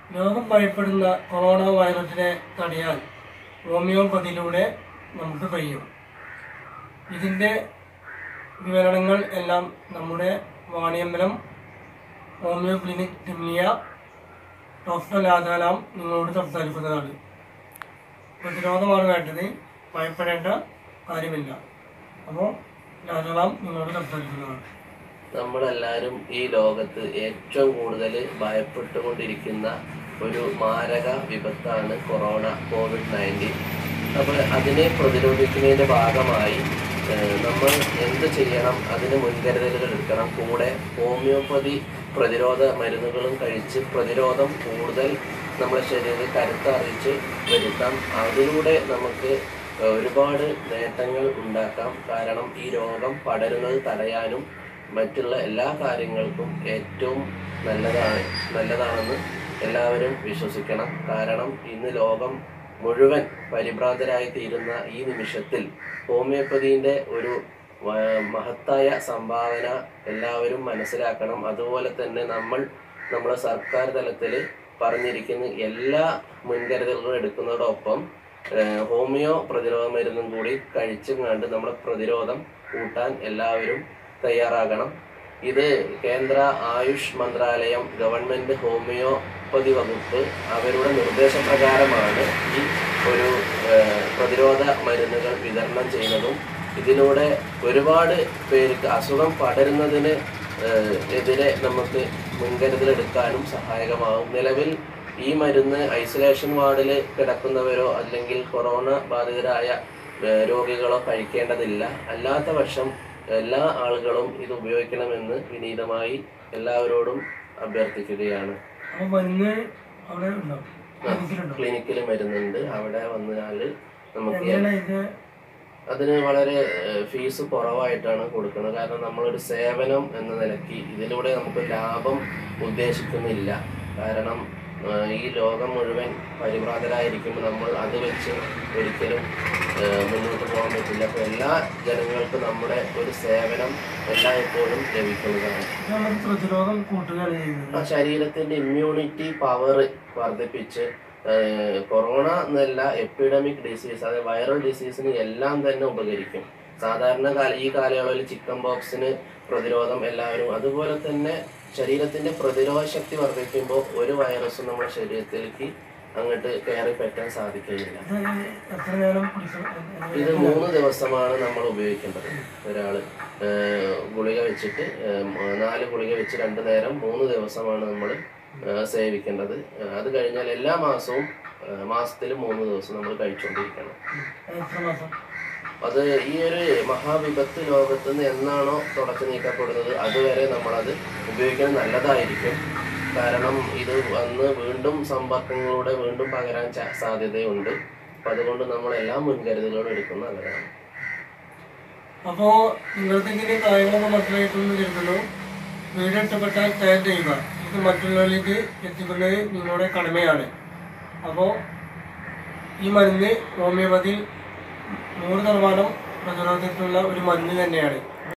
ലോകം ഭയപ്പെടുന്ന കൊറോണ വൈറസിനെ തടയാൻ ഹോമിയോപ്പതിയിലൂടെ നമുക്ക് കഴിയും ഇതിൻ്റെ വിവരണങ്ങൾ എല്ലാം നമ്മുടെ വാണിയമ്പലം ഹോമിയോ ക്ലിനിക് തിമ്മിയ ഡോക്ടർ ലാതാലാം നിങ്ങളോട് സംസാരിക്കുന്നതാണ് പ്രതിരോധമാണ് വേണ്ടത് ഭയപ്പെടേണ്ട കാര്യമില്ല അപ്പോൾ ലാതാലാം നിങ്ങളോട് സംസാരിക്കുന്നതാണ് നമ്മളെല്ലാവരും ഈ ലോകത്ത് ഏറ്റവും കൂടുതൽ ഭയപ്പെട്ടുകൊണ്ടിരിക്കുന്ന ഒരു മാരക വിപത്താണ് കൊറോണ കോവിഡ് നയൻറ്റീൻ അപ്പോൾ അതിനെ പ്രതിരോധിക്കുന്നതിൻ്റെ ഭാഗമായി ഏഹ്, നമ്മൾ എന്ത് ചെയ്യണം അതിന് മുൻകരുതലുകൾ എടുക്കണം കൂടെ ഹോമിയോപ്പതി പ്രതിരോധ മരുന്നുകളും കഴിച്ച് പ്രതിരോധം കൂടുതൽ നമ്മുടെ ശരീരത്തിൽ കരുത്തറിയിച്ച് വരുത്താം അതിലൂടെ നമുക്ക് ഒരുപാട് നേട്ടങ്ങൾ ഉണ്ടാക്കാം കാരണം ഈ രോഗം പടരുന്നത് തടയാനും മറ്റുള്ള എല്ലാ കാര്യങ്ങൾക്കും ഏറ്റവും നല്ലതാണ് നല്ലതാണെന്ന് എല്ലാവരും വിശ്വസിക്കണം കാരണം ഇന്ന് ലോകം മുഴുവൻ പരിഭ്രാന്തരായി തീരുന്ന ഈ നിമിഷത്തിൽ ഹോമിയോപ്പതിൻ്റെ ഒരു വ- മഹത്തായ സംഭാവന എല്ലാവരും മനസ്സിലാക്കണം അതുപോലെ തന്നെ നമ്മൾ നമ്മുടെ സർക്കാർ തലത്തിൽ പറഞ്ഞിരിക്കുന്ന എല്ലാ മുൻകരുതലുകളും എടുക്കുന്നതോടൊപ്പം ഏഹ്, ഹോമിയോ പ്രതിരോധ മരുന്നും കൂടി കഴിച്ചും കണ്ട് നമ്മുടെ പ്രതിരോധം കൂട്ടാൻ എല്ലാവരും തയ്യാറാകണം ഇത് കേന്ദ്ര ആയുഷ് മന്ത്രാലയം ഗവൺമെൻറ് ഹോമിയോപ്പതി വകുപ്പ് അവരുടെ നിർദ്ദേശപ്രകാരമാണ് ഈ ഒരു ഏഹ്, പ്രതിരോധ മരുന്നുകൾ വിതരണം ചെയ്യുന്നതും ഇതിലൂടെ ഒരുപാട് പേർക്ക് അസുഖം പടരുന്നതിന് ഏഹ്, എതിരെ നമുക്ക് മുൻകരുതലെടുക്കാനും സഹായകമാകും നിലവിൽ ഈ മരുന്ന് ഐസൊലേഷൻ വാർഡിൽ കിടക്കുന്നവരോ അല്ലെങ്കിൽ കൊറോണ ബാധിതരായ ഏഹ്, രോഗികളോ കഴിക്കേണ്ടതില്ല അല്ലാത്ത പക്ഷം എല്ലാ ആളുകളും ഇത് ഉപയോഗിക്കണമെന്ന് വിനീതമായി എല്ലാവരോടും അഭ്യർത്ഥിക്കുകയാണ് അപ്പോൾ മരുന്ന് അവിടെ ഉണ്ടോ ക്ലിനിക്കിലുണ്ടോ ക്ലിനിക്കിൽ മരുന്നുണ്ട് അവിടെ വന്നാൽ നമുക്ക് എങ്ങനെയാണ് ഇതിൻ്റെ അതിന് വളരെ ഏഹ്, ഫീസ് കുറവായിട്ടാണ് കൊടുക്കുന്നത് കാരണം നമ്മളൊരു സേവനം എന്ന നിലയ്ക്ക് ഇതിലൂടെ നമുക്ക് ലാഭം ഉദ്ദേശിക്കുന്നില്ല കാരണം ഏഹ്, ഈ ലോകം മുഴുവൻ പരിഭ്രാന്തരായിരിക്കുമ്പോൾ നമ്മൾ അത് വെച്ച് ഒരിക്കലും ഏഹ്, മുന്നോട്ട് പോകാൻ പറ്റില്ല അപ്പോൾ എല്ലാ ജനങ്ങൾക്കും നമ്മുടെ ഒരു സേവനം എല്ലായ്പ്പോഴും ലഭിക്കുന്നതാണ് ഇത് നമുക്ക് പ്രതിരോധം കൂട്ടുകയാണ് ചെയ്യുന്നത് ആ ശരീരത്തിന്റെ ഇമ്മ്യൂണിറ്റി പവർ വർദ്ധിപ്പിച്ച് ഏഹ്, കൊറോണ എന്നല്ല എപ്പിഡമിക് ഡിസീസ് അതായത് വൈറൽ ഡിസീസിന് എല്ലാം തന്നെ ഉപകരിക്കും സാധാരണ കാല ഈ കാലയളവിൽ ചിക്കൻ ബോക്സിന് പ്രതിരോധം എല്ലാവരും അതുപോലെ തന്നെ ശരീരത്തിന്റെ പ്രതിരോധ ശക്തി വർദ്ധിക്കുമ്പോൾ ഒരു വൈറസും നമ്മുടെ ശരീരത്തിലേക്ക് അങ്ങോട്ട് കയറി പറ്റാൻ സാധിക്കുകയില്ല ഇത് എത്ര നേരം കുടിക്കണം ഇത് മൂന്ന് ദിവസമാണ് നമ്മൾ ഉപയോഗിക്കേണ്ടത് ഒരാൾ ഗുളിക വെച്ചിട്ട് ഏഹ്, മ- നാല് ഗുളിക വെച്ച് രണ്ട് നേരം മൂന്ന് ദിവസമാണ് നമ്മൾ സേവിക്കേണ്ടത് ഏഹ്, അത് കഴിഞ്ഞാൽ എല്ലാ മാസവും മാസത്തിൽ മൂന്ന് ദിവസം നമ്മൾ കഴിച്ചുകൊണ്ടിരിക്കണം എത്ര മാസം അത് ഈ ഒരു മഹാവിപത്ത് ലോകത്ത് നിന്ന് എന്നാണോ തുടച്ചു നീക്കപ്പെടുന്നത് അതുവരെ നമ്മളത് ഉപയോഗിക്കുന്നത് നല്ലതായിരിക്കും കാരണം ഇത് വന്ന് വീണ്ടും സമ്പർക്കങ്ങളിലൂടെ വീണ്ടും പകരാൻ ചാ- സാധ്യതയുണ്ട് അപ്പം അതുകൊണ്ട് നമ്മൾ എല്ലാ മുൻകരുതലുകളും എടുക്കുന്നത് നല്ലതാണ് അപ്പോൾ നിങ്ങൾക്ക് ഇങ്ങനെ കാര്യങ്ങളൊക്കെ മനസ്സിലായിട്ടുണ്ടെന്ന് കരുതുന്നു വീഡിയോ ഇഷ്ടപ്പെട്ടാൽ ഷെയർ ചെയ്യുക ഇത് മറ്റുള്ളവരിലേക്ക് എത്തിക്കുന്നത് നിങ്ങളുടെ കടമയാണ് അപ്പോൾ ഈ മരുന്ന് ഹോമിയോപ്പതിയിൽ നൂറ് ശതമാനം പ്രതിരോധത്തിനുള്ള ഒരു മരുന്ന് തന്നെയാണ്